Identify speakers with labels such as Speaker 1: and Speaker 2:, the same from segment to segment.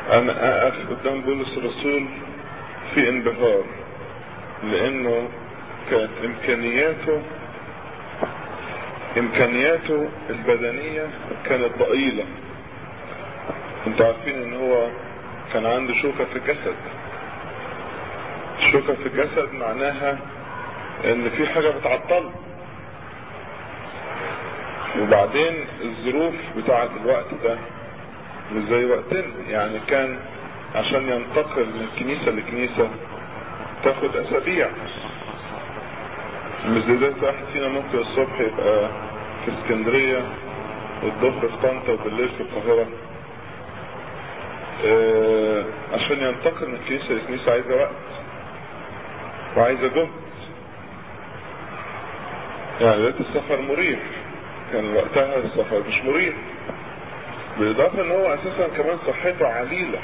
Speaker 1: انا اقف قدام بولس الرسول في انبهار لانه كانت امكانياته امكانياته البدنية كانت ضئيلة انتوا عارفين ان هو كان عنده شوكة في الجسد الشوكة في الجسد معناها ان في حاجة بتعطله وبعدين الظروف بتاعة الوقت ده مش زي وقتنا يعني كان عشان ينتقل من كنيسة لكنيسة تاخد اسابيع مش زي دلوقتي واحد فينا ممكن الصبح يبقى في اسكندرية والظهر في طنطا وبالليل في القاهرة اه عشان ينتقل من كنيسة لكنيسة عايزة وقت وعايزة جهد يعني دلوقتي السفر مريح كان وقتها السفر مش مريح بالاضافة ان هو اساسا كمان صحته عليلة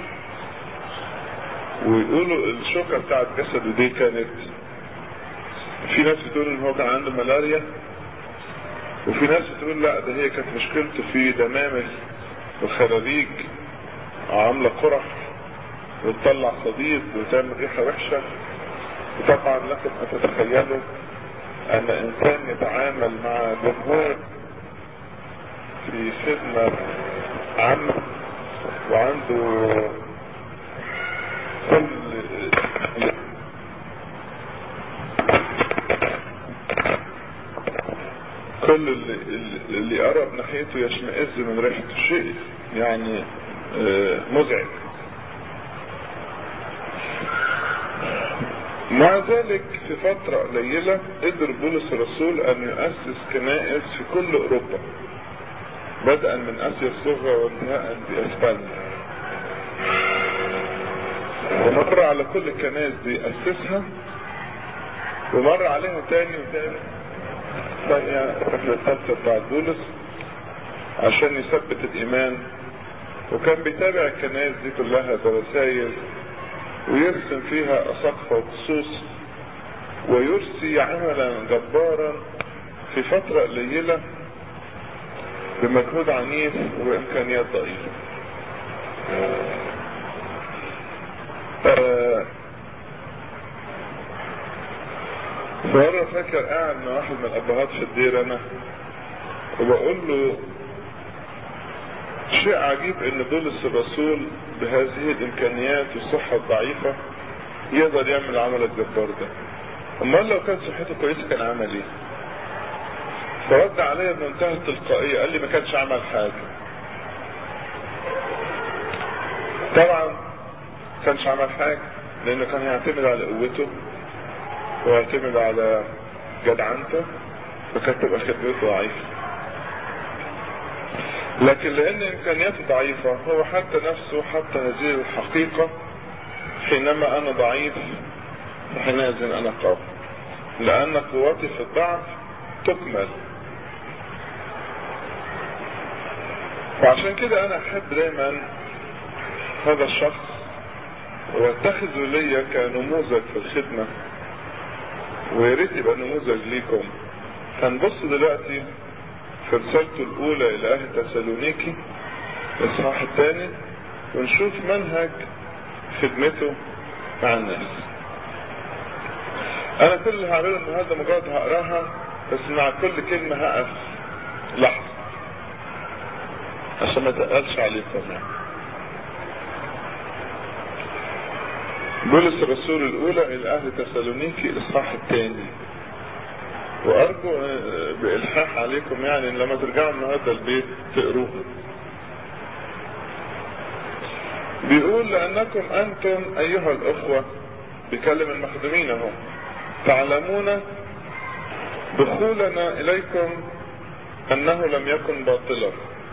Speaker 1: ويقولوا الشوكة بتاعت جسده دي كانت في ناس بتقول ان هو كان عنده ملاريا وفي ناس بتقول لا ده هي كانت مشكلته في دمامل وخراريج عاملة قرح وتطلع صديد وتعمل ريحة وحشة وطبعا لكم ان تتخيلوا ان انسان يتعامل مع جمهور في خدمة عامة وعنده كل كل اللي, اللي قرب ناحيته يشمئز من ريحته شيء يعني مزعج مع ذلك في فترة قليلة قدر بولس الرسول ان يؤسس كنائس في كل اوروبا بدءا من اسيا الصغرى وانتهاء باسبانيا ومر على كل الكنائس دي اسسها ومر عليها تاني وتاني ثانية الرحلة الثالثة بتاعت بولس عشان يثبت الإيمان وكان بيتابع الكنائس دي كلها برسائل ويرسم فيها أساقفة وخصوص ويرسي عملا جبارا في فترة قليلة بمجهود عنيف وإمكانيات ضئيلة. آه مرة فاكر قاعد مع واحد من الأبهات في الدير أنا وبقول له شيء عجيب إن بولس الرسول بهذه الإمكانيات والصحة الضعيفة يقدر يعمل العمل الجبار ده. أمال لو كانت صحته كويسة كان عمل إيه؟ فرد عليا بمنتهى التلقائية قال لي ما كانش عمل حاجة. طبعا كانش عمل حاجة لأنه كان يعتمد على قوته ويعتمد على جدعنته فكانت تبقى خدمته ضعيفة لكن لان امكانياته ضعيفة هو حتى نفسه حتى هذه الحقيقة حينما انا ضعيف فحينئذ انا قوي لان قوتي في الضعف تكمل وعشان كده انا احب دايما هذا الشخص واتخذه ليا كنموذج في الخدمه ويا ريت يبقى نموذج ليكم هنبص دلوقتي في رسالته الاولى الى اهل تسالونيكي الاصحاح الثاني ونشوف منهج خدمته مع الناس انا كل اللي هعمله النهارده مجرد هقراها بس مع كل كلمه هقف لحظه عشان ما تقلش عليكم يعني بولس الرسول الاولى الى اهل تسالونيكي الاصحاح الثاني وارجو بالحاح عليكم يعني ان لما ترجعوا النهارده البيت تقروها بيقول لانكم انتم ايها الاخوه بيكلم المخدومين اهو تعلمون دخولنا اليكم انه لم يكن باطلا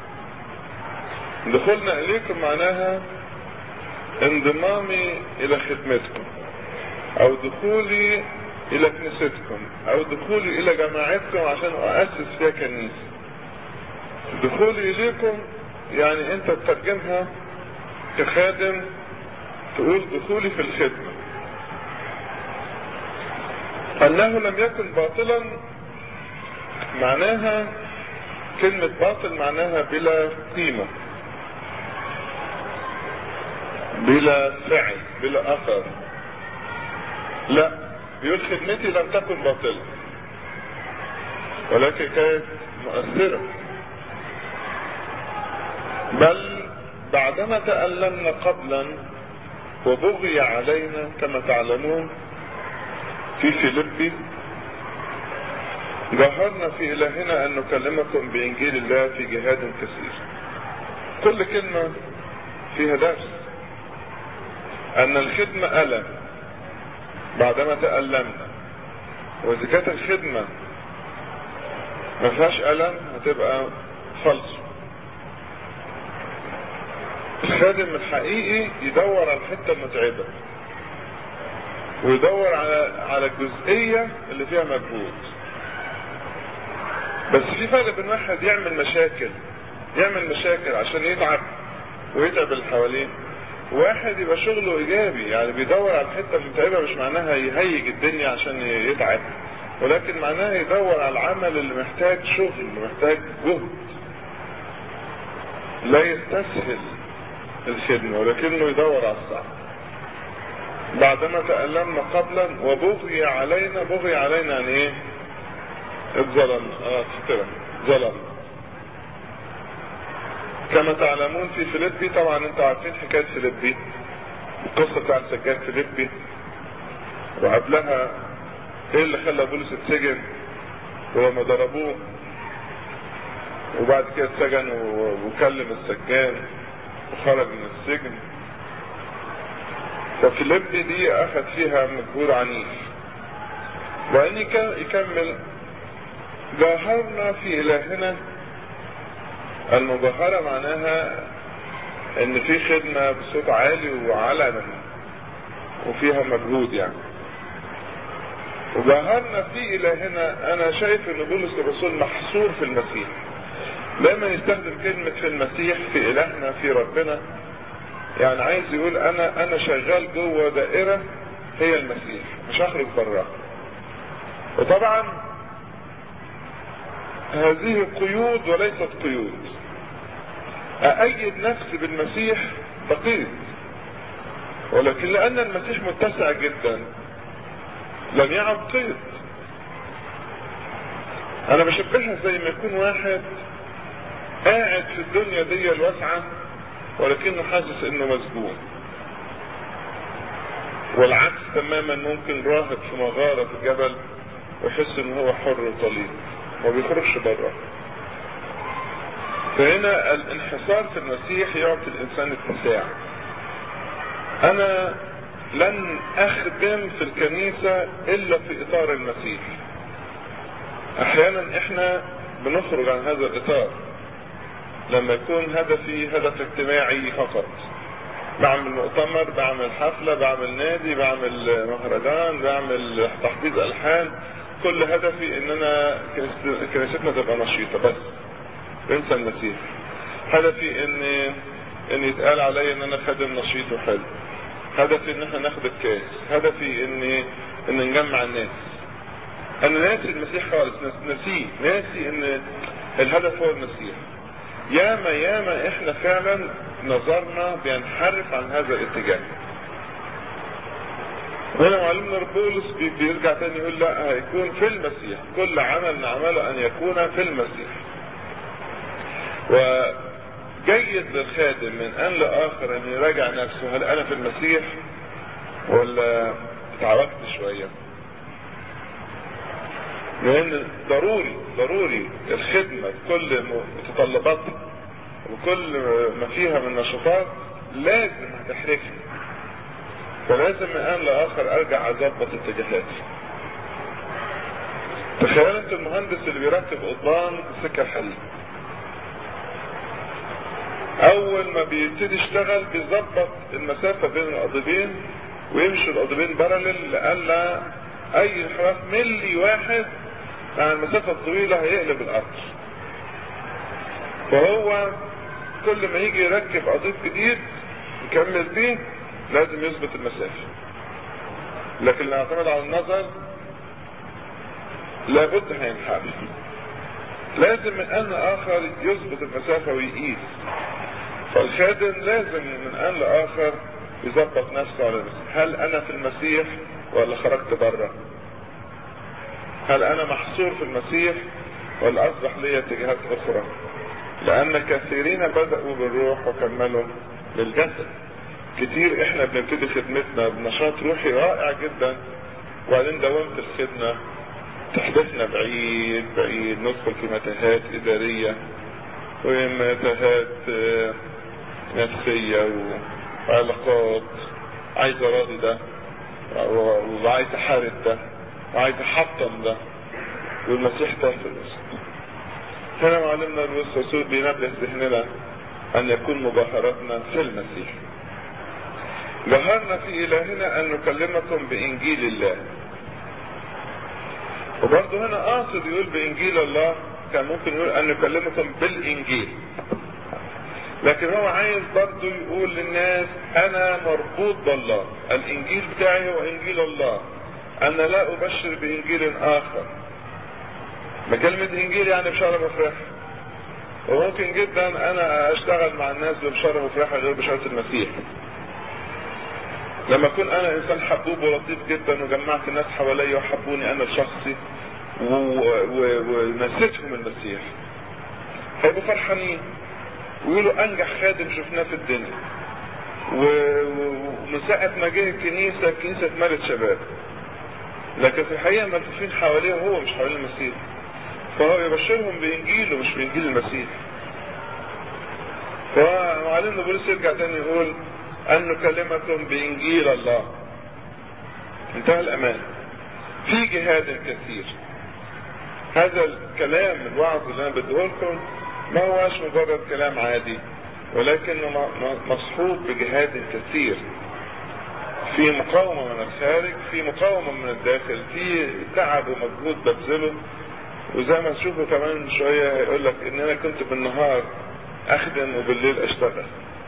Speaker 1: دخولنا اليكم معناها انضمامي الى خدمتكم او دخولي الى كنيستكم او دخولي الى جماعتكم عشان اؤسس فيها كنيسة دخولي اليكم يعني انت تترجمها كخادم تقول دخولي في الخدمة انه لم يكن باطلا معناها كلمة باطل معناها بلا قيمة بلا فعل بلا اثر لا بيقول خدمتي لم تكن باطلة ولكن كانت مؤثرة بل بعدما تألمنا قبلا وبغي علينا كما تعلمون في فيلبي جهرنا في إلهنا أن نكلمكم بإنجيل الله في جهاد كثير كل كلمة فيها درس أن الخدمة ألم بعدما تألمنا وإذا كانت الخدمة ما فيهاش ألم هتبقى فلس الخادم الحقيقي يدور على الحتة المتعبة ويدور على على الجزئية اللي فيها مجهود بس في فرق بين واحد يعمل مشاكل يعمل مشاكل عشان يتعب ويتعب اللي حواليه واحد يبقى شغله ايجابي يعني بيدور على الحته المتعبه مش معناها يهيج الدنيا عشان يتعب ولكن معناها يدور على العمل اللي محتاج شغل محتاج جهد لا يستسهل الخدمه ولكنه يدور على الصعب بعدما تألمنا قبلا وبغي علينا بغي علينا يعني ايه اتظلمنا اه تفترق ظلمنا كما تعلمون في فيليبي طبعا انتوا عارفين حكاية فيليبي القصة بتاعت سجاد فيليبي وقبلها ايه اللي خلى بولس اتسجن ولما ضربوه وبعد كده اتسجن وكلم السجان وخرج من السجن ففيليبي دي اخذ فيها مجهود عنيف وان يكمل جاهرنا في الهنا المجاهرة معناها ان في خدمة بصوت عالي وعلنا وفيها مجهود يعني وجاهرنا في الهنا انا شايف ان بولس الرسول محصور في المسيح دايما يستخدم كلمة في المسيح في الهنا في ربنا يعني عايز يقول انا انا شغال جوه دائرة هي المسيح مش هخرج براها وطبعا هذه قيود وليست قيود أأيد نفسي بالمسيح بقيد ولكن لأن المسيح متسع جدا لم يعد قيد أنا بشبهها زي ما يكون واحد قاعد في الدنيا دي الواسعة ولكنه حاسس انه مسجون والعكس تماما ممكن راهب في مغارة في جبل ويحس ان هو حر وطليق ما بيخرجش بره فهنا الانحصار في المسيح يعطي الانسان اتساع انا لن اخدم في الكنيسة الا في اطار المسيح احيانا احنا بنخرج عن هذا الاطار لما يكون هدفي هدف اجتماعي فقط بعمل مؤتمر بعمل حفلة بعمل نادي بعمل مهرجان بعمل تحضير الحان كل هدفي ان انا كنيستنا تبقى نشيطة بس انسى المسيح هدفي ان ان يتقال عليا ان انا خادم نشيط وحلو هدفي ان احنا ناخد الكاس هدفي ان ان نجمع الناس انا ناسي المسيح خالص ناسيه ناسي ان الهدف هو المسيح ياما ياما احنا فعلا نظرنا بينحرف عن هذا الاتجاه هنا معلمنا بولس بيرجع تاني يقول لا هيكون في المسيح كل عمل نعمله ان يكون في المسيح وجيد للخادم من ان لاخر ان يراجع نفسه هل انا في المسيح ولا اتعرفت شويه لان ضروري ضروري الخدمة بكل متطلباتها وكل ما فيها من نشاطات لازم هتحركني فلازم من ان لاخر ارجع اظبط اتجاهاتي تخيل انت المهندس اللي بيركب قضبان السكة الحديد اول ما بيبتدي يشتغل بيظبط المسافة بين القضيبين ويمشي القضيبين بارلل لألا اي انحراف ملي واحد مع المسافة الطويلة هيقلب القطر فهو كل ما يجي يركب قضيب جديد يكمل بيه لازم يظبط المسافة لكن لو اعتمد على النظر لابد هينحرف لازم من ان اخر يظبط المسافة ويقيس فالخادم لازم من ان لاخر يظبط نفسه على المسيح هل انا في المسيح ولا خرجت بره هل انا محصور في المسيح ولا اصبح لي اتجاهات اخرى لان كثيرين بدأوا بالروح وكملوا بالجسد كتير احنا بنبتدي خدمتنا بنشاط روحي رائع جدا وبعدين دوامة الخدمة تحدثنا بعيد بعيد ندخل في متاهات ادارية ومتاهات نفسية وعلاقات عايز اراضي ده وعايز احارب ده وعايز احطم ده والمسيح ده في الوسط هنا معلمنا الرسول بينبه ذهننا ان يكون مباهرتنا في المسيح ظهرنا في الهنا ان نكلمكم بانجيل الله وبرضه هنا قاصد يقول بانجيل الله كان ممكن يقول ان نكلمكم بالانجيل لكن هو عايز برضه يقول للناس انا مربوط بالله الانجيل بتاعي هو انجيل الله انا لا ابشر بانجيل اخر ما كلمة انجيل يعني بشارة مفرحة وممكن جدا انا اشتغل مع الناس ببشارة مفرحة غير بشارة المسيح لما اكون انا انسان حبوب ولطيف جدا وجمعت الناس حواليا وحبوني انا شخصي ونسيتهم المسيح هيبقوا فرحانين ويقولوا انجح خادم شفناه في الدنيا ومن ساعة ما جه الكنيسة الكنيسة اتملت شباب لكن في الحقيقة ملفوفين حواليه وهو مش حوالين المسيح فهو يبشرهم بانجيله مش بانجيل المسيح فمعلمنا بولس يرجع تاني يقول ان نكلمكم بانجيل الله انتهى الامان في جهاد كثير هذا الكلام الوعظ اللي انا بديه لكم ما هوش مجرد كلام عادي ولكنه مصحوب بجهاد كثير في مقاومة من الخارج في مقاومة من الداخل في تعب ومجهود ببذله وزي ما تشوفوا كمان شوية هيقول لك ان انا كنت بالنهار اخدم وبالليل اشتغل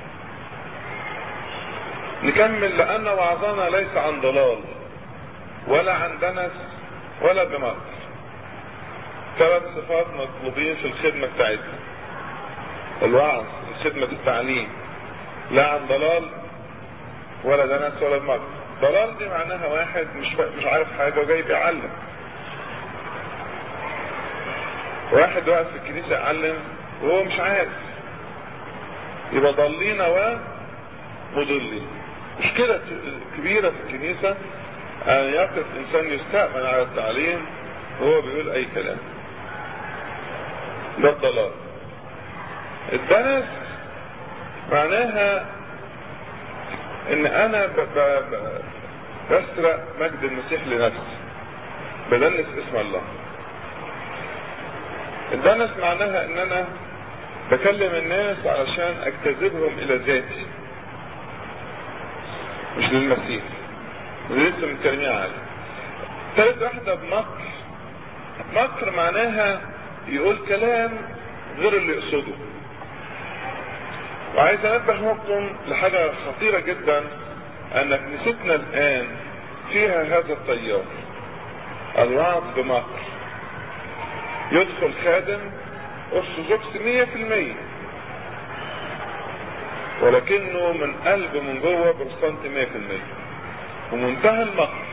Speaker 1: نكمل لان وعظنا ليس عن ضلال ولا عن دنس ولا بمكر ثلاث صفات مطلوبين في الخدمة بتاعتنا الوعظ خدمة التعليم لا عن ضلال ولا دنس ولا بمكر ضلال دي معناها واحد مش مش عارف حاجة وجاي بيعلم واحد واقف في الكنيسة يعلم وهو مش عارف يبقى ضالين ومضلين مشكلة كبيرة في الكنيسة أن يقف إنسان يستأمن على التعليم وهو بيقول أي كلام ده الضلال الدنس معناها ان انا ب ب ب بسرق مجد المسيح لنفسي بدنس اسم الله الدنس معناها ان انا بكلم الناس علشان اجتذبهم الى ذاتي مش للمسيح لسه متكلمين عليه ثالث واحدة بمكر مكر معناها يقول كلام غير اللي يقصده وعايز انبهكم لحاجة خطيرة جدا ان كنيستنا الان فيها هذا التيار الوعظ بمكر يدخل خادم ارثوذكس مية في المية ولكنه من قلبه من جوه برسنت مية في المية ومنتهى المكر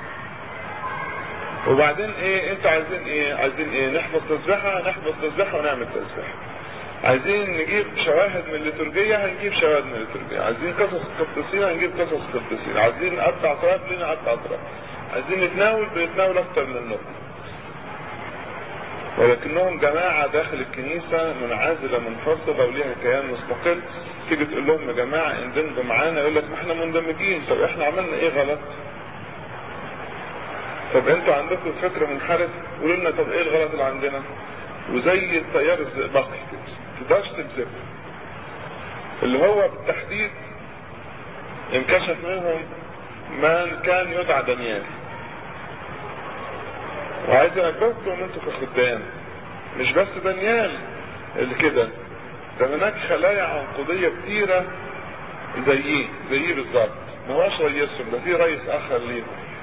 Speaker 1: وبعدين ايه انت عايزين ايه عايزين ايه نحفظ تسبيحة نحفظ تسبيحة ونعمل تسبيحة عايزين نجيب شواهد من الليتورجية هنجيب شواهد من الليتورجية عايزين قصص قديسين هنجيب قصص قديسين عايزين نقطع اطراف لنا نقطع اطراف عايزين نتناول بنتناول اكتر من النقطة ولكنهم جماعة داخل الكنيسة منعزلة منفصلة وليها كيان مستقل تيجي تقول لهم يا جماعة اندمجوا معانا يقول لك ما احنا مندمجين طب احنا عملنا ايه غلط؟ طب انتوا عندكم فكر منحرف قولوا لنا طب ايه الغلط اللي عندنا؟ وزي التيار الزئبقي كده تقدرش تمسكه اللي هو بالتحديد انكشف منهم من كان يدعى دانيال وعايز انبهكم انتوا كخدام مش بس دانيال اللي كده ده هناك خلايا عنقودية كتيرة زيه زيه بالظبط ما هوش رئيسهم ده في رئيس اخر ليهم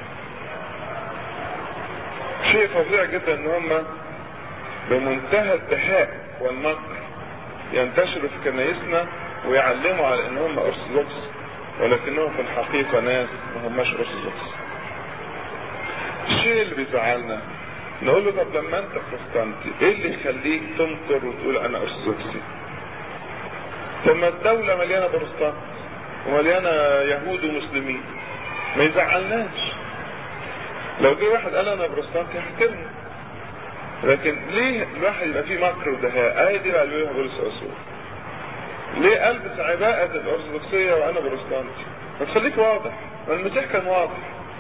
Speaker 1: شيء فظيع جدا ان هم بمنتهى الدهاء والمكر ينتشروا في كنايسنا ويعلموا على ان هم ارثوذكس ولكنهم في الحقيقة ناس ما هماش أرثوذكس الشيء اللي بيزعلنا نقول له طب لما انت بروتستانتي ايه اللي يخليك تنكر وتقول انا ارثوذكسي ثم الدولة مليانة بروتستانت ومليانة يهود ومسلمين ما يزعلناش لو جه واحد قال انا بروتستانتي هحترمه لكن ليه الواحد يبقى فيه مكر ودهاء ايه دي بقى اللي بولس الرسول ليه البس عباءة الارثوذكسية وانا بروتستانتي ما تخليك واضح ما المسيح كان واضح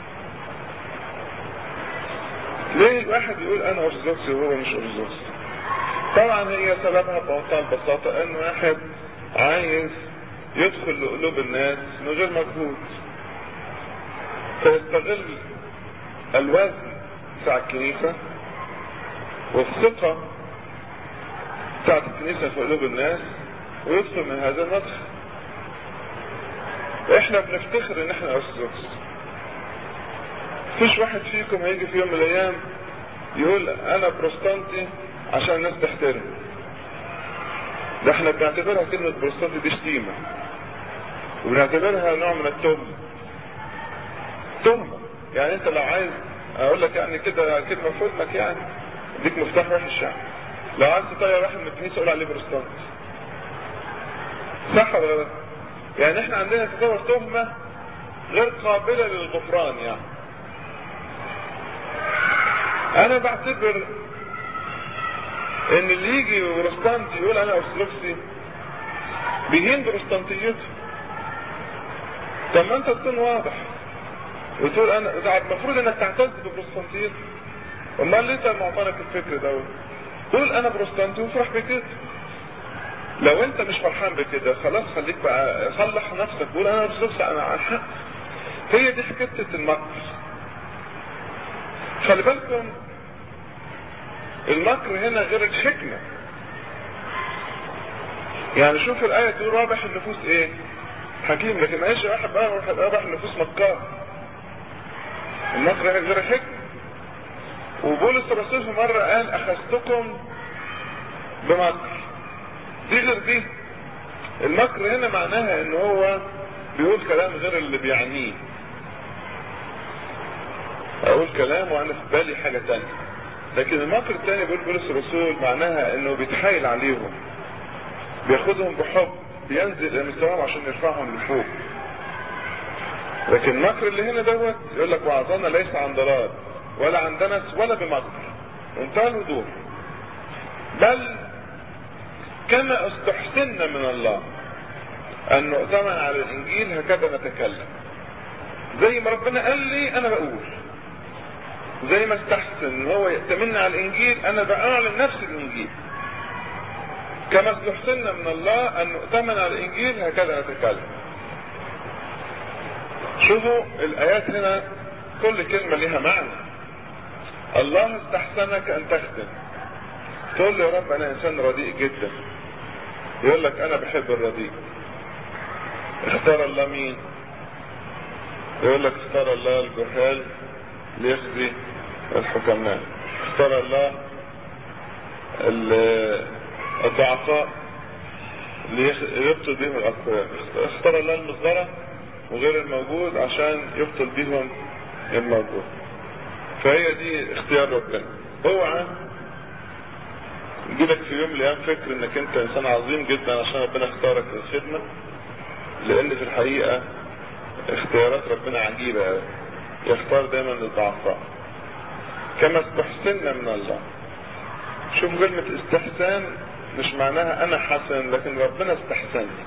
Speaker 1: ليه الواحد يقول انا ارثوذكسي وهو مش ارثوذكسي طبعا هي سببها بمنتهى البساطة ان واحد عايز يدخل لقلوب الناس من غير مجهود فيستغل الوزن بتاع الكنيسة والثقة بتاعت الكنيسة في قلوب الناس ويدخل من هذا المدخل احنا بنفتخر ان احنا ارثوذكس مفيش واحد فيكم هيجي في يوم من الايام يقول انا بروستانتي عشان الناس تحترم ده احنا بنعتبرها كلمة بروستانتي دي شتيمة وبنعتبرها نوع من التهمة تهمة يعني انت لو عايز اقول لك يعني كده كلمة في ودنك يعني اديك مفتاح وحش يعني لو عايز تطير واحد من الكنيسة قول عليه بروستانتي صح ولا لا؟ يعني احنا عندنا تعتبر تهمة غير قابلة للغفران يعني انا بعتبر ان اللي يجي بروستانتي يقول انا ارثوذكسي بيهين بروستانتيته طب ما انت تكون واضح وتقول انا ده المفروض انك تعتز ببروستانتيتك امال ليه انت معتنق الفكر دوت قول انا بروستانتي وافرح بكده لو انت مش فرحان بكده خلاص خليك بقى صلح نفسك قول انا ارثوذكسي انا على الحق هي دي حكايه المكر خلي بالكم المكر هنا غير الحكمة يعني شوف الآية تقول رابح النفوس ايه حكيم لكن ما يجي واحد بقى رابح النفوس مكار المكر غير الحكمة وبولس الرسول في مرة قال أخذتكم بمكر دي غير دي المكر هنا معناها ان هو بيقول كلام غير اللي بيعنيه اقول كلام وانا في بالي حاجة تانية لكن المكر التاني بيقول بولس الرسول معناها انه بيتحايل عليهم بياخدهم بحب بينزل الى مستواهم عشان يرفعهم لفوق لكن المكر اللي هنا دوت يقول لك وعظنا ليس عن ضرار ولا عن دنس ولا بمكر منتهى الهدوء بل كما استحسنا من الله ان نؤتمن على الانجيل هكذا نتكلم زي ما ربنا قال لي انا بقول زي ما استحسن ان هو يأتمنى على الانجيل انا باعلن نفس الانجيل كما استحسنا من الله ان نؤتمن على الانجيل هكذا نتكلم شوفوا الايات هنا كل كلمة لها معنى الله استحسنك ان تخدم تقول له يا رب انا انسان رديء جدا يقول لك انا بحب الرديء اختار الله مين يقول لك اختار الله الجهال ليخزي الحكماء اختار الله الضعفاء ليبطل بهم الاقوياء اختار الله المصدرة وغير الموجود عشان يبطل بهم الموجود فهي دي اختيار ربنا اوعى يجيلك في يوم من الايام فكر انك انت انسان عظيم جدا عشان ربنا اختارك للخدمة لان في الحقيقة اختيارات ربنا عجيبة قوي يختار دايما للضعفاء كما استحسنا من الله شوف كلمة استحسان مش معناها انا حسن لكن ربنا استحسنني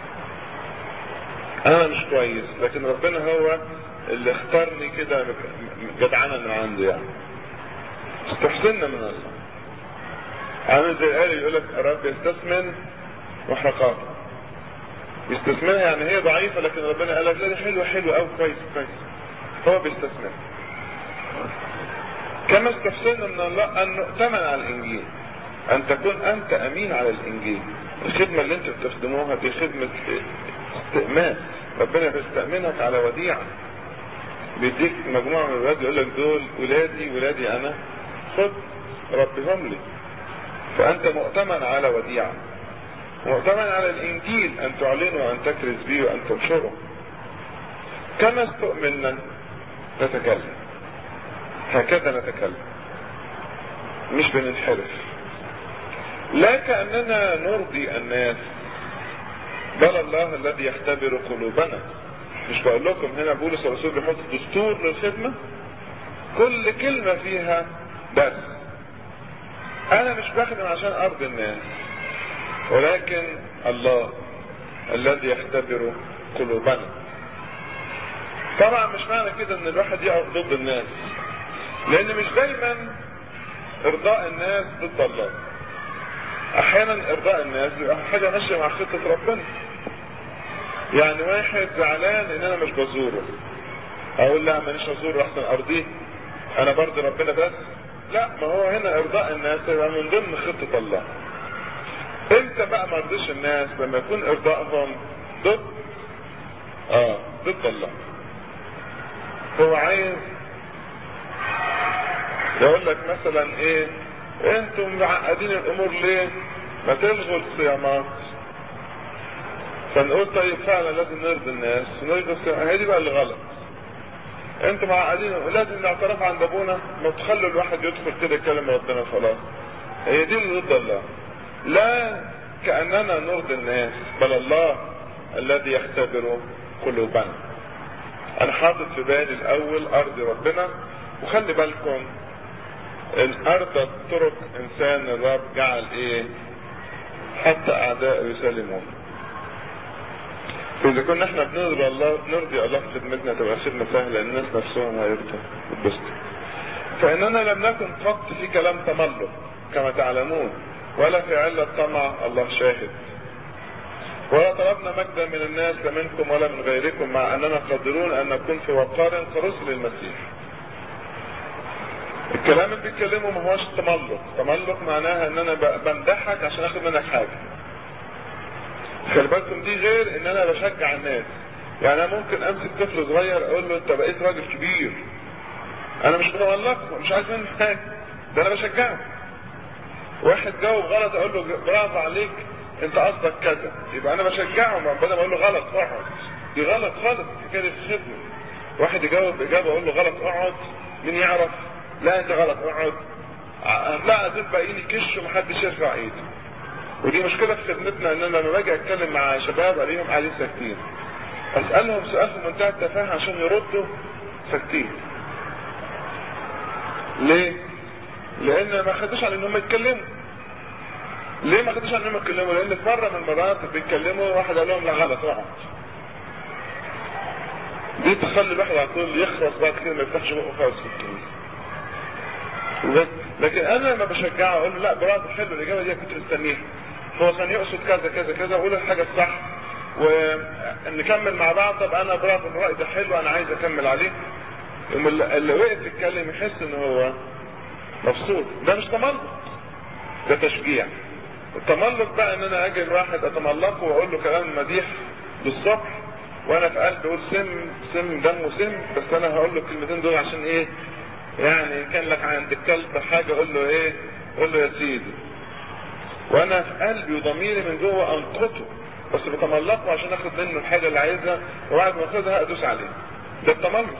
Speaker 1: انا مش كويس لكن ربنا هو اللي اختارني كده جدعانة من عنده يعني استحسنا من الله عامل زي الآية يقول لك الرب يستثمن محرقاته يستثمنها يعني هي ضعيفة لكن ربنا قال لك لا دي حلوة حلوة أو كويس كويس هو بيستثمر كما استحسنا من الله أن نؤتمن على الإنجيل أن تكون أنت أمين على الإنجيل الخدمة اللي أنت بتخدموها دي خدمة استئمان ربنا بيستأمنك على وديعة بيديك مجموعة من الولاد يقول لك دول ولادي ولادي أنا خد ربهم لي فأنت مؤتمن على وديعة مؤتمن على الإنجيل أن تعلنه وأن تكرز به وأن تنشره كما استؤمنا نتكلم هكذا نتكلم مش بننحرف لا كأننا نرضي الناس بل الله الذي يختبر قلوبنا مش بقول لكم هنا بولس الرسول بيحط دستور للخدمة كل كلمة فيها بس انا مش بخدم عشان ارضي الناس ولكن الله الذي يختبر قلوبنا طبعا مش معنى كده ان الواحد يقف ضد الناس لان مش دايما ارضاء الناس ضد الله احيانا ارضاء الناس بيبقى حاجه ماشيه مع خطه ربنا يعني واحد زعلان ان انا مش بزوره اقول لا مانيش ازوره احسن ارضيه انا برضي ربنا بس لا ما هو هنا ارضاء الناس يبقى من ضمن خطه الله امتى بقى ما ارضيش الناس لما يكون ارضائهم ضد اه ضد الله هو عايز يقول لك مثلا ايه انتم معقدين الامور ليه ما تلغوا الصيامات فنقول طيب فعلا لازم نرضي الناس ونرضي الصيامات هي دي بقى اللي غلط انتم معقدين لازم الاعتراف عند ابونا ما تخلوا الواحد يدخل كده يكلم ربنا خلاص هي دي اللي ضد الله لا كاننا نرضي الناس بل الله الذي يختبر قلوبنا انا حاطط في بالي الاول ارضي ربنا وخلي بالكم ان ارضت طرق انسان الرب جعل ايه حتى اعداء يسلمون فاذا كنا احنا بنرضي الله نرضي الله في خدمتنا تبقى خدمه سهله الناس نفسهم هيرضوا يتبسطوا فاننا لم نكن قط في كلام تملق كما تعلمون ولا في علة طمع الله شاهد ولا طلبنا مجدا من الناس لا منكم ولا من غيركم مع اننا قادرون ان نكون في وقار كرسل المسيح الكلام اللي بيتكلمه ما هوش تملق تملق معناها ان انا بمدحك عشان اخد منك حاجه خلي بالكم دي غير ان انا بشجع الناس يعني انا ممكن امسك طفل صغير اقول له انت بقيت راجل كبير انا مش بتملقه مش عايز منه حاجه ده انا بشجعه واحد جاوب غلط اقول له برافو عليك انت قصدك كذا يبقى انا بشجعه بدل ما اقول له غلط اقعد دي غلط خالص كده الخدمه واحد يجاوب اجابه اقول له غلط اقعد مين يعرف لا انت غلط اقعد لا دول باقيين يكشوا محدش يرفع ايده ودي مشكله في خدمتنا ان انا لما باجي اتكلم مع شباب الاقيهم قاعدين ساكتين اسالهم سؤال في منتهى التفاهه عشان يردوا ساكتين ليه؟ لان ما خدوش على انهم يتكلموا ليه ما خدوش على انهم يتكلموا؟ لان في مره من المرات بيتكلموا واحد قال لهم لا غلط اقعد دي تخلي الواحد على طول يخلص بعد كده ما يفتحش بقه خالص في الكنيسه لكن انا لما بشجعه اقول له لا برافو حلو الاجابه دي كنت مستنيها هو كان يقصد كذا كذا كذا اقول الحاجه الصح ونكمل مع بعض طب انا برافو الراي ده حلو انا عايز اكمل عليه اللي وقف يتكلم يحس ان هو مبسوط ده مش تملق ده تشجيع التملق بقى ان انا اجي الواحد اتملقه واقول له كلام مديح للصبح وانا في قلبي اقول سم سم دمه سم بس انا هقول له الكلمتين دول عشان ايه يعني كان لك عند الكلب حاجة اقول له ايه قول له يا سيدي وانا في قلبي وضميري من جوه انقطه بس بتملقه عشان اخد منه الحاجة اللي عايزها وبعد ما اخدها ادوس عليه ده التملق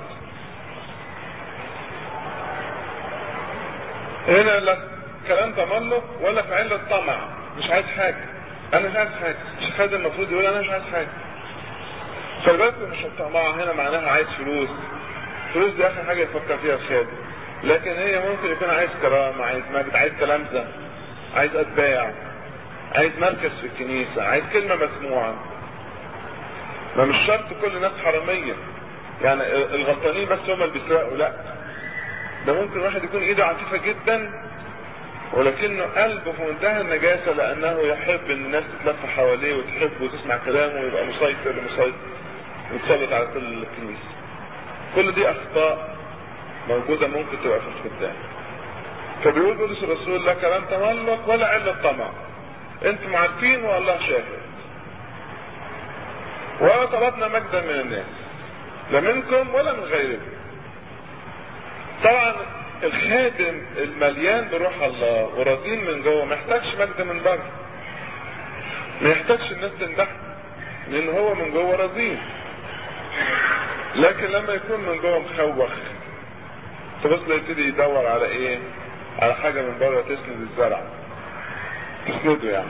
Speaker 1: هنا لا كلام تملق ولا في علة طمع مش عايز حاجة انا مش عايز حاجة مش خادم المفروض يقول انا مش عايز حاجة خلي بالكم مش الطمع هنا معناها عايز فلوس فلوس دي اخر حاجة يفكر فيها الخادم لكن هي ممكن يكون عايز كرامة عايز مجد عايز تلامذة عايز اتباع عايز مركز في الكنيسة عايز كلمة مسموعة ما مش شرط كل الناس حرامية يعني الغلطانين بس هم اللي بيسرقوا لا ده ممكن واحد يكون ايده عفيفة جدا ولكنه قلبه في منتهى النجاسة لانه يحب ان الناس تتلف حواليه وتحبه وتسمع كلامه ويبقى مسيطر مسيطر وتسلط على كل الكنيسة كل دي اخطاء موجودة ممكن تبقى في الخدام فبيقول بولس الرسول لا كلام تملق ولا علة طمع انتم عارفين والله شاهد ولا طلبنا مجدا من الناس لا منكم ولا من غيركم طبعا الخادم المليان بروح الله ورزين من جوه ما يحتاجش مجد من بره ما يحتاجش الناس تمدحه لان هو من جوه رزين لكن لما يكون من جوه مخوخ تبص يبتدي يدور على ايه على حاجة من بره تسند الزرع تسنده يعني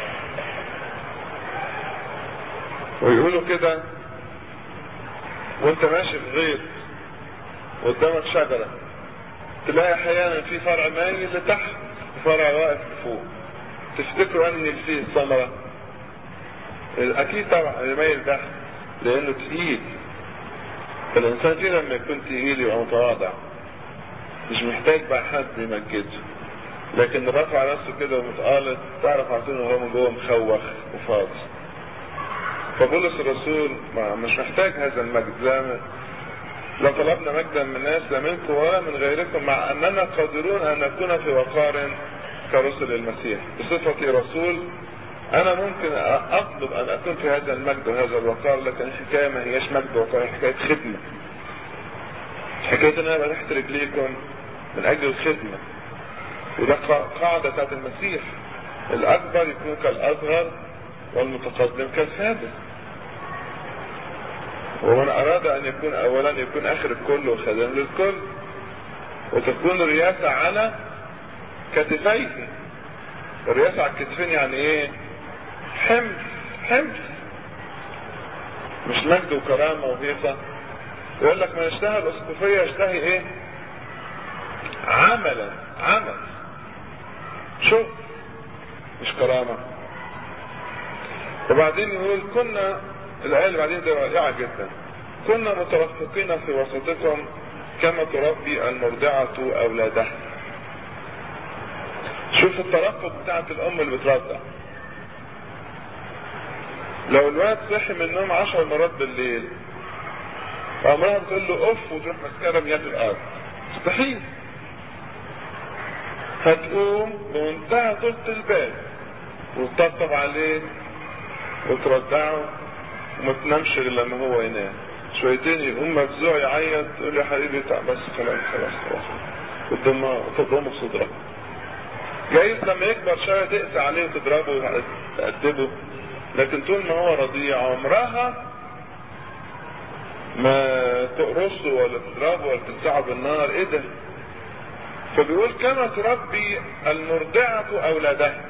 Speaker 1: ويقولوا كده وانت ماشي في غيط قدامك شجرة تلاقي احيانا في فرع مايل لتحت وفرع واقف لفوق تفتكروا ان اللي فيه الثمرة اكيد طبعا اللي مايل تحت لانه تقيل فالانسان كده لما يكون تقيل يبقى متواضع مش محتاج بقى حد يمجده لكن رفع نفسه كده ومتقالط تعرف على طول ان هو من جوه مخوخ وفاضي فبولس الرسول مش محتاج هذا المجد لا لا طلبنا مجدا من الناس لا منكم ولا من غيركم مع اننا قادرون ان نكون في وقار كرسل المسيح بصفتي رسول انا ممكن اطلب ان اكون في هذا المجد وهذا الوقار لكن الحكايه ما هياش مجد وقار حكايه خدمه حكايه ان انا ابقى تحت رجليكم من اجل الخدمه وده قاعده بتاعت المسيح الاكبر يكون كالاصغر والمتقدم كالخادم ومن اراد ان يكون اولا يكون اخر الكل وخادم للكل وتكون الرياسة على كتفيه الرياسة على الكتفين يعني ايه حمل حمل مش مجد وكرامة وهيصة يقول لك من اشتهى الاسقفية يشتهي ايه عملا عمل شغل مش كرامة وبعدين يقول كنا الآية اللي بعدين دي رائعة جدا كنا مترفقين في وسطكم كما تربي المرضعة أولادها شوف الترفق بتاعت الأم اللي بترضع لو الواد صحي من النوم عشر مرات بالليل عمرها بتقول له اف وتروح ماسكاه رمياه في الارض مستحيل هتقوم بمنتهى طولة البال وتطبطب عليه وترضعه وما تنامش غير لما هو ينام شويتين يقوم مفزوع يعيط تقول يا حبيبي تعب بس خلاص خلاص خلاص وتضمه وتضمه في صدرها جايز لما يكبر شويه تقسى عليه وتضربه وتأدبه لكن طول ما هو رضيع عمرها ما تقرصه ولا تضربه ولا تلسعه بالنار ايه ده فبيقول كما تربي المرضعة اولادها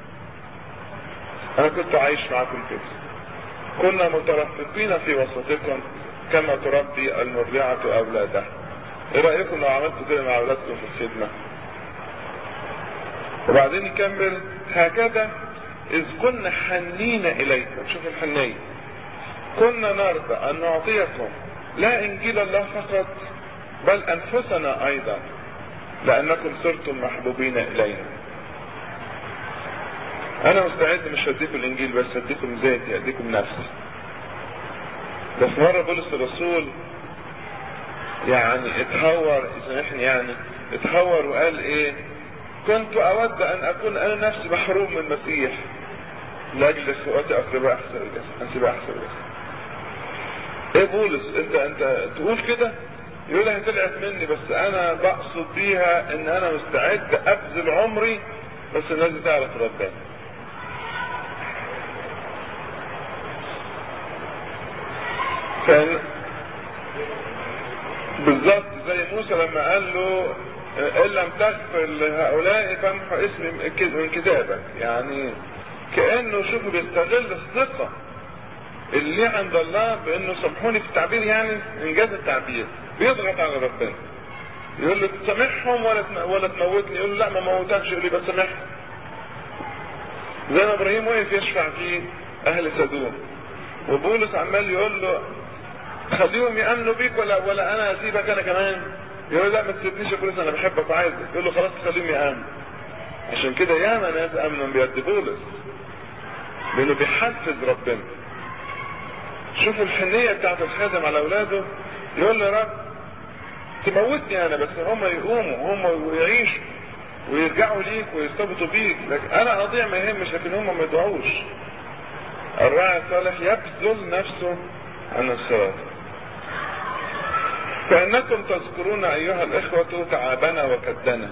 Speaker 1: انا كنت عايش معاكم كده كنا مترفقين في وسطكم كما تربي المرضعة اولادها ايه رأيكم لو عملتوا كده مع اولادكم في الخدمة وبعدين يكمل هكذا اذ كنا حنين اليكم شوف الحنية كنا نرضى ان نعطيكم لا انجيل الله فقط بل انفسنا ايضا لانكم صرتم محبوبين الينا انا مستعد مش هديكم الانجيل بس هديكم ذاتي هديكم نفسي ده في مرة بولس الرسول يعني اتهور يسامحني يعني اتهور وقال ايه كنت اود ان اكون انا نفسي محروم من المسيح لاجل اخواتي اقرباء احسن الجسد انسباء احسن الجسد ايه بولس انت انت تقول كده يقول هي طلعت مني بس انا بقصد بيها ان انا مستعد ابذل عمري بس الناس دي تعرف ربنا كان بالظبط زي موسى لما قال له ان لم تغفر لهؤلاء فامحو اسمي من كتابك يعني كانه شوفوا بيستغل الثقه اللي عند الله بانه سامحوني في التعبير يعني انجاز التعبير بيضغط على ربنا يقول له تسامحهم ولا ولا تموتني يقول له لا ما موتكش يقول لي بس سامحهم زي ما ابراهيم وقف يشفع في اهل سدوم وبولس عمال يقول له خليهم يامنوا بيك ولا ولا انا اسيبك انا كمان يقول لا ما تسيبنيش يا بولس انا بحبك وعايزك يقول له خلاص خليهم يامنوا عشان كده ياما ناس امنوا بيد بولس لانه بيحفز ربنا شوفوا الحنية بتاعت الخادم على اولاده يقول له يا رب تموتني انا بس هم يقوموا هم يعيشوا ويرجعوا ليك ويرتبطوا بيك لكن انا اضيع ما يهمش لكن هم ما يدعوش الراعي الصالح يبذل نفسه عن الصراط فانكم تذكرون ايها الاخوة تعبنا وكدنا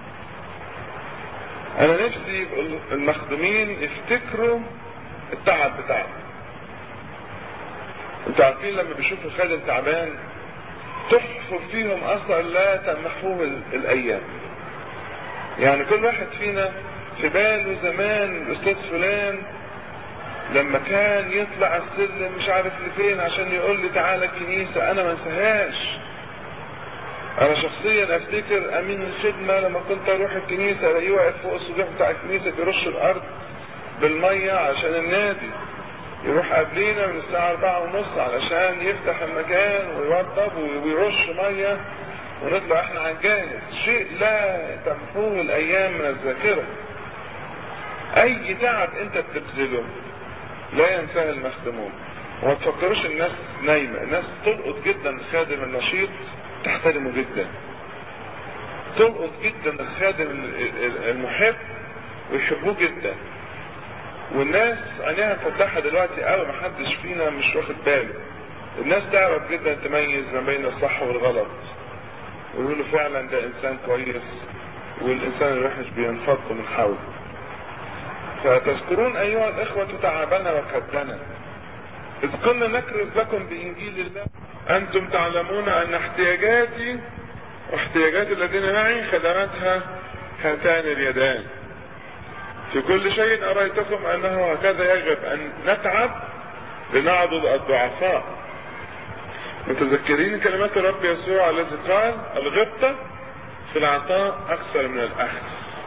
Speaker 1: انا نفسي المخدومين يفتكروا التعب بتاعهم انتوا عارفين لما بيشوفوا خادم تعبان تحفر فيهم اصلا لا تمحوه ال- الايام يعني كل واحد فينا في باله زمان الاستاذ فلان لما كان يطلع السلم مش عارف لفين عشان يقول لي تعالى الكنيسة انا ما انساهاش انا شخصيا افتكر امين الخدمة لما كنت اروح الكنيسة الاقيه واقف فوق السطوح بتاع الكنيسة بيرش الارض بالمية عشان النادي يروح قبلينا من الساعة أربعة ونص علشان يفتح المكان ويوضب ويرش مية ونطلع احنا على الجاهز شيء لا تمحوه الأيام من الذاكرة أي تعب أنت بتبذله لا ينساه المخدمون وما تفكروش الناس نايمة الناس تلقط جدا الخادم النشيط تحترمه جدا تلقط جدا الخادم ال- ال- المحب ويحبوه جدا والناس عينيها مفتحة دلوقتي قوي محدش فينا مش واخد باله الناس تعرف جدا تميز ما بين الصح والغلط ويقولوا فعلا ده انسان كويس والانسان الوحش بينفض من حوله فتذكرون ايها الاخوة تعبنا وكدنا اذ كنا نكرز لكم بانجيل الله انتم تعلمون ان احتياجاتي واحتياجات الذين معي خدمتها هاتان اليدان في كل شيء أريتكم أنه هكذا يجب أن نتعب لنعضد الضعفاء متذكرين كلمات الرب يسوع الذي قال الغبطة في العطاء أكثر من الأخذ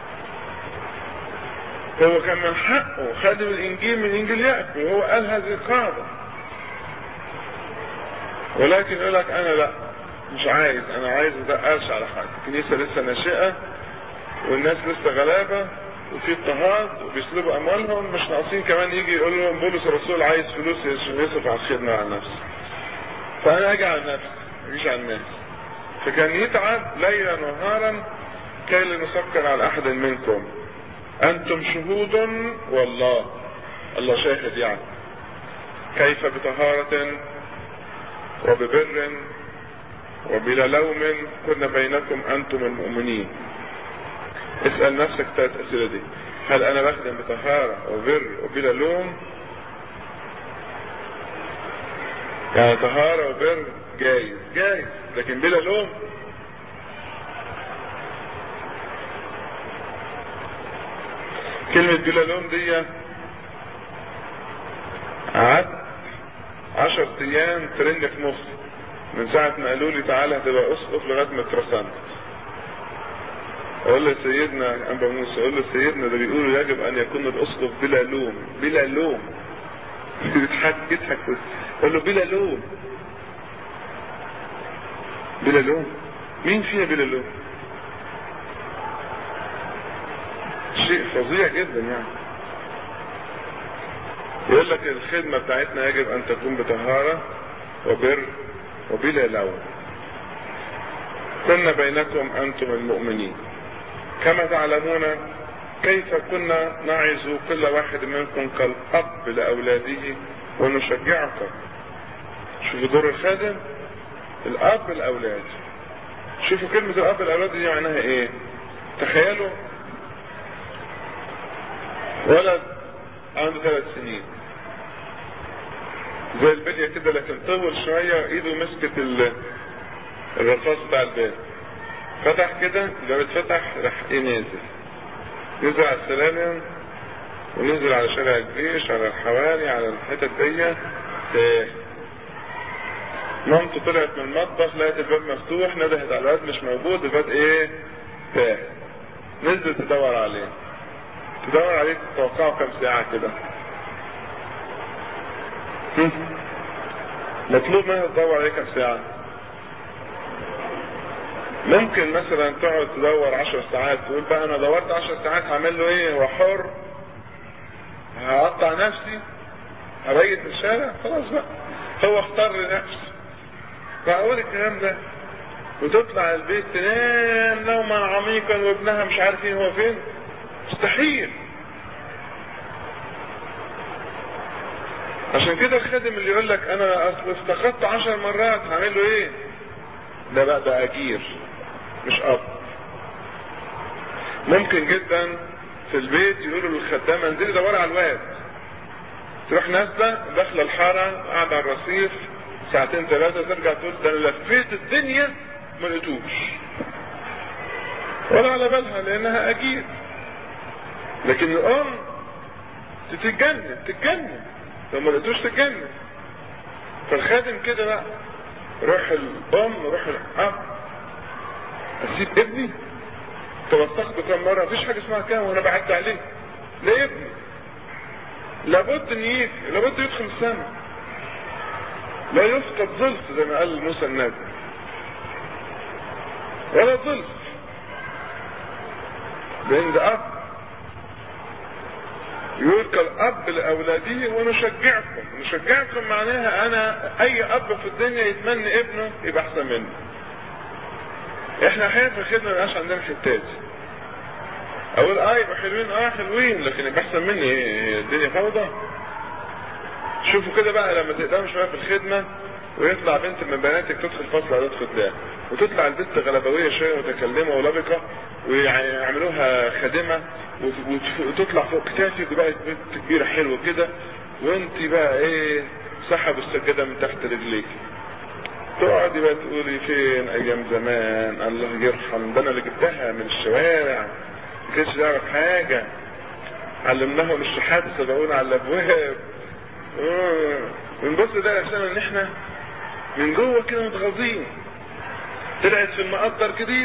Speaker 1: هو كان من حقه خادم الإنجيل من إنجيل يأكل وهو قال هذه القاعدة ولكن يقول لك أنا لا مش عايز أنا عايز أدققش على حاجة الكنيسة لسه ناشئة والناس لسه غلابة وفي اضطهاد وبيسلبوا اموالهم مش ناقصين كمان يجي يقول لهم بولس الرسول عايز فلوس عشان يصرف على الخدمه على نفسه. فانا اجي على نفسي ما اجيش على الناس. فكان يتعب ليلا نهارا كي لا نسكر على احد منكم. انتم شهود والله الله شاهد يعني. كيف بطهارة وببر وبلا لوم كنا بينكم انتم المؤمنين. اسأل نفسك ثلاث أسئلة دي هل أنا بخدم بطهارة وبر وبلا لوم يعني طهارة وبر جايز جايز لكن بلا لوم كلمة بلا لوم دي قعدت عشر أيام ترن في مخي من ساعة ما قالوا لي تعالى هتبقى أسقف لغاية ما اترسمت اقول له سيدنا انبا موسى اقول له سيدنا ده بيقولوا يجب ان يكون الاسقف بلا لوم بلا لوم يضحك يضحك اقول له بلا لوم بلا لوم مين فيها بلا لوم شيء فظيع جدا يعني يقول لك الخدمة بتاعتنا يجب ان تكون بطهارة وبر وبلا لوم كنا بينكم انتم المؤمنين كما تعلمون كيف كنا نعظ كل واحد منكم كالأب لأولاده ونشجعكم شوفوا دور الخادم الأب الأولاد شوفوا كلمة الأب الأولاد دي معناها إيه تخيلوا ولد عنده ثلاث سنين زي البلية كده لكن طول شوية ايده مسكت الرصاص بتاع الباب فتح كده الباب اتفتح راح ايه نازل نزل على السلالم ونزل على شارع الجيش على الحواري على الحتت دي تاه مامته طلعت من المطبخ لقت الباب مفتوح ندهت على الواد مش موجود الواد ايه تاه نزلت تدور عليه تدور عليه تتوقعوا كام ساعة كده مطلوب منها تدور عليه كام ساعة ممكن مثلا تقعد تدور عشر ساعات تقول بقى انا دورت عشر ساعات هعمل له ايه هو حر هقطع نفسي هبيت في الشارع خلاص بقى هو اختار لنفسه فاقول الكلام ده وتطلع البيت تنام نوما عميقا وابنها مش عارفين هو فين مستحيل عشان كده الخادم اللي يقول لك انا اصل افتقدت عشر مرات هعمل له ايه ده بقى ده اجير مش اب ممكن جدا في البيت يقولوا للخدامه انزلي دوري على الواد تروح نازله داخله الحاره قاعده على الرصيف ساعتين ثلاثه ترجع تقول ده انا لفيت الدنيا ما لقيتوش ولا على بالها لانها اجير لكن الام تتجنن تتجنن لو ما لقيتوش تتجنن فالخادم كده بقى روح الام روح الاب اسيب ابني توثقته كم مره مفيش حاجه اسمها كام وانا بعدي عليه ده ابني لابد ان يجي لابد يدخل السماء لا يفقد ظلف زي ما قال موسى النبي ولا ظلف لان ده اب يقول كالاب لاولاده ونشجعكم نشجعكم معناها انا اي اب في الدنيا يتمنى ابنه يبقى احسن منه احنا احيانا في الخدمه ما يبقاش عندنا حتات اقول اه يبقى حلوين اه حلوين لكن يبقى احسن مني إيه، الدنيا فوضى شوفوا كده بقى لما تقدموا شويه في الخدمه ويطلع بنت من بناتك تدخل فصل اعداد خدام وتطلع البنت غلبويه شويه متكلمه ولبقه ويعملوها خادمه وت- وت- وتطلع فوق كتافك وبقت بنت كبيره حلوه كده وانت بقى ايه سحبوا السجاده من تحت رجليك تقعدي بقى تقولي فين ايام زمان الله يرحم ده انا اللي جبتها من الشوارع ما كانش يعرف حاجه علمناهم الشحات سبقونا على الابواب آه. ونبص ده عشان ان احنا من جوه كده متغاظين طلعت في المقدر جديد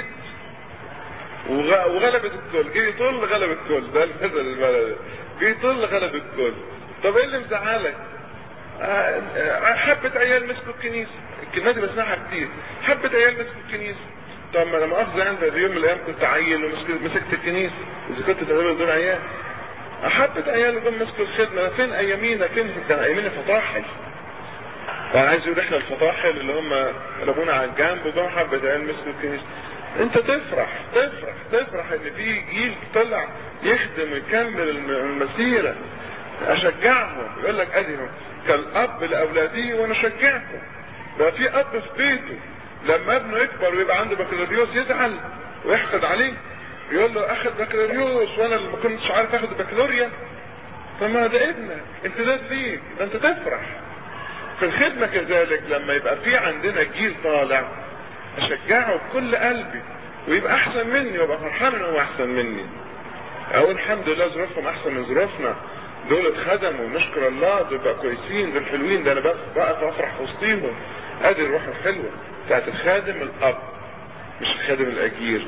Speaker 1: وغ- وغلبت الكل جه يطل غلب الكل ده المثل البلدي جه يطل غلب الكل طب ايه اللي مزعلك؟ آه، آه، حبة عيال مسكوا الكنيسة الكلمات دي بسمعها كتير حبة عيال مسكوا الكنيسة طب ما انا مؤاخذة انت في يوم من الايام كنت عيل ومسكت مسكت الكنيسة اذا كنت تقول دول عيال حبة عيال جم مسكوا الخدمة فين ايامينا فين كان ايامينا فطاحل يعني عايز يقول احنا الفطاحل اللي هم رمونا على الجنب وجم حبة عيال مسكوا الكنيسة انت تفرح تفرح تفرح ان في جيل طلع يخدم ويكمل الم- المسيرة اشجعهم يقول لك ادي كالاب لاولاده ونشجعكم بقى في اب في بيته لما ابنه يكبر ويبقى عنده بكالوريوس يزعل ويحقد عليه يقول له اخد بكالوريوس وانا اللي ما كنتش عارف اخد بكالوريا طب ما ده ابنك امتداد ليك ده انت تفرح في الخدمة كذلك لما يبقى في عندنا جيل طالع اشجعه بكل قلبي ويبقى احسن مني وابقى فرحان ان هو احسن مني اقول الحمد لله ظروفهم احسن من ظروفنا دول اتخدموا ونشكر الله دول بقى كويسين دول حلوين ده انا بقى بقى افرح في وسطيهم ادي الروح الحلوه بتاعت الخادم الاب مش الخادم الاجير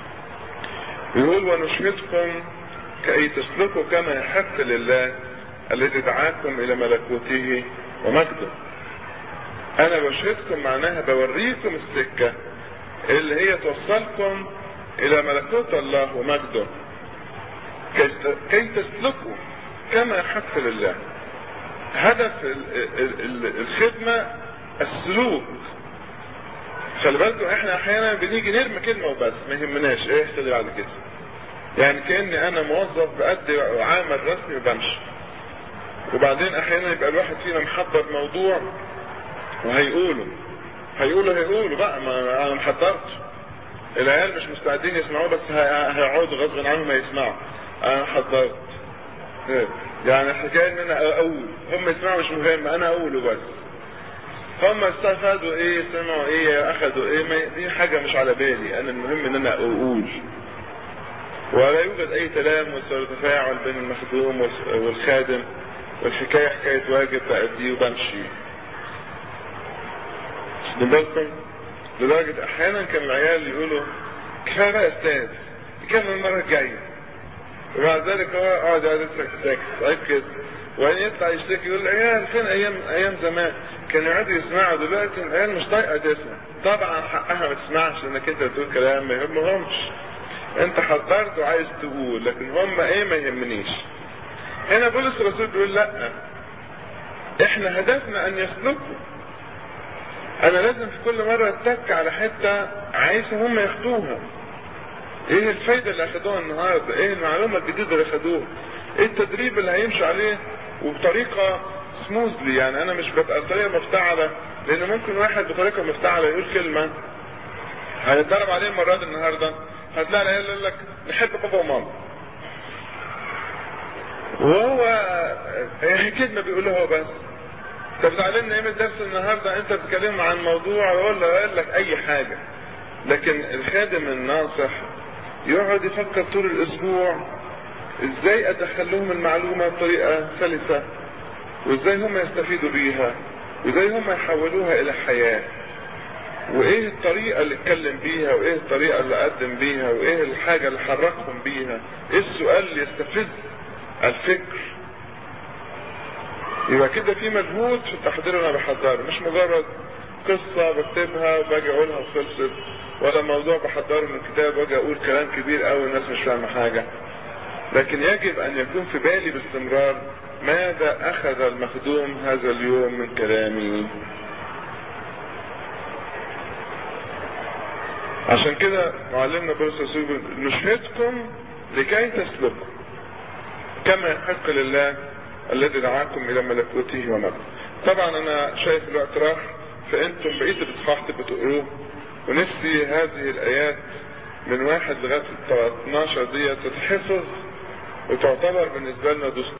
Speaker 1: يقول ونشهدكم كي تسلكوا كما يحق لله الذي دعاكم الى ملكوته ومجده انا بشهدكم معناها بوريكم السكه اللي هي توصلكم الى ملكوت الله ومجده كي كي تسلكوا كما يحق لله هدف ال- ال- ال- الخدمة السلوك خلي بالكم احنا احيانا بنيجي نرمي كلمة وبس ما يهمناش ايه يحصل بعد كده يعني كأني انا موظف بأدي عامل رسمي وبمشي وبعدين احيانا يبقى الواحد فينا محضر موضوع وهيقوله هيقولوا هيقولوا بقى ما انا محضرتش العيال مش مستعدين يسمعوه بس هي- هيقعدوا غصب عنهم يسمعوا انا حضرت إيه. يعني الحكايه ان انا اقول هم يسمعوا مش مهم انا اقوله بس هم استفادوا ايه سمعوا ايه اخذوا ايه ما دي حاجه مش على بالي انا المهم ان انا اقول ولا يوجد اي تلامس ولا تفاعل بين المخدوم والخ- والخادم والحكايه حكايه واجب بأديه وبمشي واخدين بالكم لدرجه احيانا كان العيال يقولوا كفايه بقى يا استاذ نكمل المره الجايه وبعد ذلك هو اقعد قاعد يضحك ساكت طيب كده وبعدين يطلع يشتكي يقول العيال فين ايام ايام زمان كانوا يقعدوا يسمعوا دلوقتي العيال مش طايقه تسمع طبعا حقها ما تسمعش انك انت بتقول كلام ما يهمهمش انت حضرت وعايز تقول لكن هم ايه ما يهمنيش هنا بولس الرسول بيقول لا احنا هدفنا ان يسلكوا انا لازم في كل مرة اتك على حتة عايزهم هم ياخدوها ايه الفايدة اللي اخدوها النهاردة ايه المعلومة الجديدة اللي اخدوها ايه التدريب اللي هيمشي عليه وبطريقة سموزلي يعني انا مش ببقى بطريقة مفتعلة لان ممكن واحد بطريقة مفتعلة يقول كلمة هيتضرب عليه المرة دي النهاردة هتلاقي العيال يقول لك نحب بابا وماما وهو هي كلمة بيقولها هو بس طب تعلمنا ايه من الدرس النهارده انت بتتكلم عن موضوع ولا قال لك اي حاجة لكن الخادم الناصح يقعد يفكر طول الاسبوع ازاي ادخل لهم المعلومة بطريقة سلسة وازاي هم يستفيدوا بيها وازاي هم يحولوها الى حياة وايه الطريقة اللي اتكلم بيها وايه الطريقة اللي قدم بيها وايه الحاجة اللي حركهم بيها ايه السؤال اللي يستفز الفكر يبقى كده في مجهود في التحضير اللي انا بحضره مش مجرد قصة بكتبها وباجي اقولها وخلصت ولا موضوع بحضره من كتاب واجي اقول كلام كبير قوي الناس مش فاهمة حاجة لكن يجب ان يكون في بالي باستمرار ماذا اخذ المخدوم هذا اليوم من كلامي عشان كده معلمنا بولس الرسول نشهدكم لكي تسلكوا كما يحق لله الذي دعاكم الى ملكوته ومجده طبعا انا شايف الوقت راح فانتم بقيت الاصحاح تبقوا تقروه ونفسي هذه الايات من واحد لغايه 12 دي تتحفظ وتعتبر بالنسبه لنا دستور